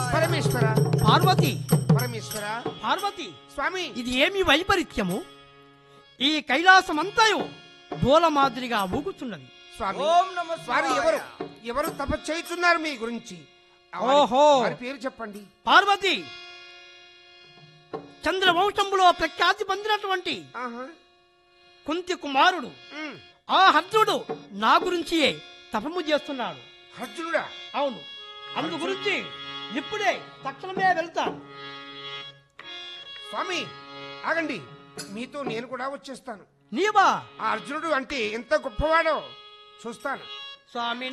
పరమేశ్వర పార్వతి పరమేశ్వర పార్వతి స్వామి ఇది ఏమి వైపరీత్యము ఈ కైలాసమంతయు దూల మాదిరిగా ఊగుతున్నది స్వామి ఓం నమ వారు ఎవరు ఎవరు తప చేయుచున్నారు మీ గురించి ఆ వారి- ఓహో. వారి పేరు చెప్పండి పార్వతి చంద్రవంశంలో ప్రఖ్యాతి పొందినటువంటి ఆహా. కుంతి కుమారుడు ఉమ్. ఆ హర్జుడు నా గురించియే తపము చేస్తున్నాడు అర్జునుడా అవును అందు గురించి ఇప్పుడే తక్షణమే వెళ్తాను స్వామి ఆగండి మీతో నేను కూడా వచ్చేస్తాను నీవా ఆ అర్జునుడు అంటే ఎంత గొప్పవాడో చూస్తాను స్వామి